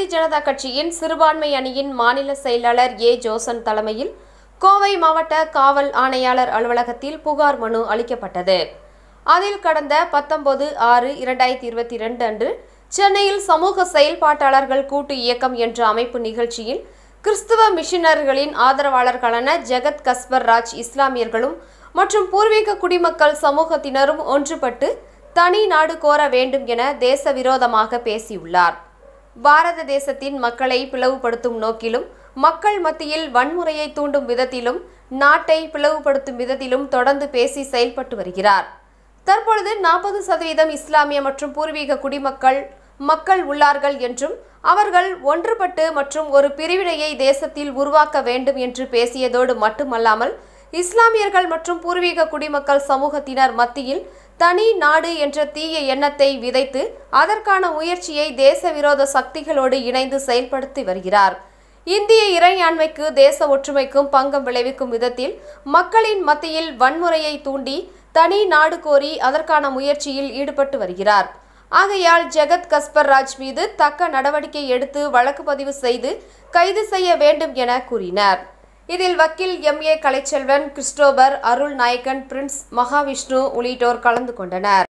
பாரதிய ஜனதா கட்சியின் சிறுபான்மை அணியின் மாநில செயலாளர் ஏ ஜோசன் தலைமையில் கோவை மாவட்ட காவல் ஆணையாளர் அலுவலகத்தில் புகார் மனு அளிக்கப்பட்டது அதில் கடந்த பத்தொன்பது ஆறு இரண்டாயிரத்தி இருபத்தி இரண்டு அன்று சென்னையில் சமூக செயல்பாட்டாளர்கள் கூட்டு இயக்கம் என்ற அமைப்பு நிகழ்ச்சியில் கிறிஸ்துவ மிஷனரிகளின் ஆதரவாளர்களான ஜெகத் கஸ்பர் ராஜ் இஸ்லாமியர்களும் மற்றும் பூர்வீக குடிமக்கள் சமூகத்தினரும் ஒன்றுபட்டு தனி நாடு கோர வேண்டும் என தேச விரோதமாக பேசியுள்ளார் பாரத தேசத்தின் மக்களை பிளவுபடுத்தும் நோக்கிலும் மக்கள் மத்தியில் வன்முறையை தூண்டும் விதத்திலும் நாட்டை பிளவுபடுத்தும் விதத்திலும் தொடர்ந்து பேசி செயல்பட்டு வருகிறார் தற்பொழுது நாற்பது சதவீதம் இஸ்லாமிய மற்றும் பூர்வீக குடிமக்கள் மக்கள் உள்ளார்கள் என்றும் அவர்கள் ஒன்றுபட்டு மற்றும் ஒரு பிரிவினையை தேசத்தில் உருவாக்க வேண்டும் என்று பேசியதோடு மட்டுமல்லாமல் இஸ்லாமியர்கள் மற்றும் பூர்வீக குடிமக்கள் சமூகத்தினர் மத்தியில் தனி நாடு என்ற தீய எண்ணத்தை விதைத்து அதற்கான முயற்சியை தேச விரோத சக்திகளோடு இணைந்து செயல்படுத்தி வருகிறார் இந்திய இறையாண்மைக்கு தேச ஒற்றுமைக்கும் பங்கம் விளைவிக்கும் விதத்தில் மக்களின் மத்தியில் வன்முறையை தூண்டி தனி நாடு கோரி அதற்கான முயற்சியில் ஈடுபட்டு வருகிறார் ஆகையால் ஜெகத் கஸ்பர் ராஜ் மீது தக்க நடவடிக்கை எடுத்து வழக்கு பதிவு செய்து கைது செய்ய வேண்டும் என கூறினார் இதில் வக்கீல் எம் ஏ கலைச்செல்வன் கிறிஸ்டோபர் அருள் நாயக்கன் பிரின்ஸ் மகாவிஷ்ணு உள்ளிட்டோர் கலந்து கொண்டனர்